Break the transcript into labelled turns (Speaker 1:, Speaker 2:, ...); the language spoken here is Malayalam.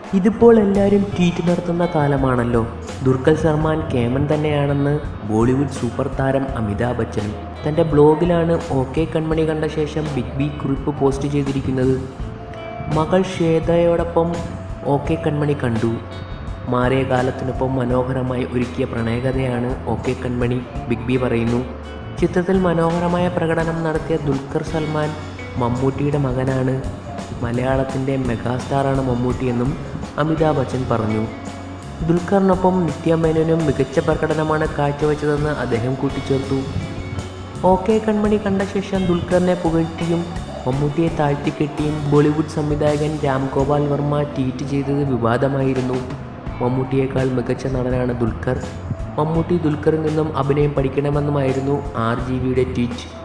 Speaker 1: ഇതിപ്പോൾ എല്ലാവരും ട്വീറ്റ് നടത്തുന്ന കാലമാണല്ലോ ദുർഗൽ സൽമാൻ കേമൻ തന്നെയാണെന്ന് ബോളിവുഡ് സൂപ്പർ താരം അമിതാഭ് ബച്ചൻ തൻ്റെ ബ്ലോഗിലാണ് ഓക്കെ കൺമണി കണ്ട ശേഷം ബിഗ് ബി കുറിപ്പ് പോസ്റ്റ് ചെയ്തിരിക്കുന്നത് മകൾ ശ്വേതയോടൊപ്പം ഓക്കെ കൺമണി കണ്ടു മാറിയ കാലത്തിനൊപ്പം മനോഹരമായി ഒരുക്കിയ പ്രണയകഥയാണ് ഓക്കെ കൺമണി ബിഗ് ബി പറയുന്നു ചിത്രത്തിൽ മനോഹരമായ പ്രകടനം നടത്തിയ ദുൽഖർ സൽമാൻ മമ്മൂട്ടിയുടെ മകനാണ് മലയാളത്തിൻ്റെ മെഗാസ്റ്റാറാണ് മമ്മൂട്ടി എന്നും അമിതാഭ് ബച്ചൻ പറഞ്ഞു ദുൽഖറിനൊപ്പം നിത്യ മേനോനും മികച്ച പ്രകടനമാണ് കാഴ്ചവെച്ചതെന്ന് അദ്ദേഹം കൂട്ടിച്ചേർത്തു ഓക്കെ കൺമണി കണ്ട ശേഷം ദുൽഖറിനെ പുകഴ്ത്തിയും മമ്മൂട്ടിയെ താഴ്ത്തിക്കെട്ടിയും ബോളിവുഡ് സംവിധായകൻ രാം ഗോപാൽ വർമ്മ ട്വീറ്റ് ചെയ്തത് വിവാദമായിരുന്നു മമ്മൂട്ടിയേക്കാൾ മികച്ച നടനാണ് ദുൽഖർ മമ്മൂട്ടി ദുൽഖറിൽ നിന്നും അഭിനയം പഠിക്കണമെന്നുമായിരുന്നു ആർ ജി വിയുടെ ട്വീറ്റ്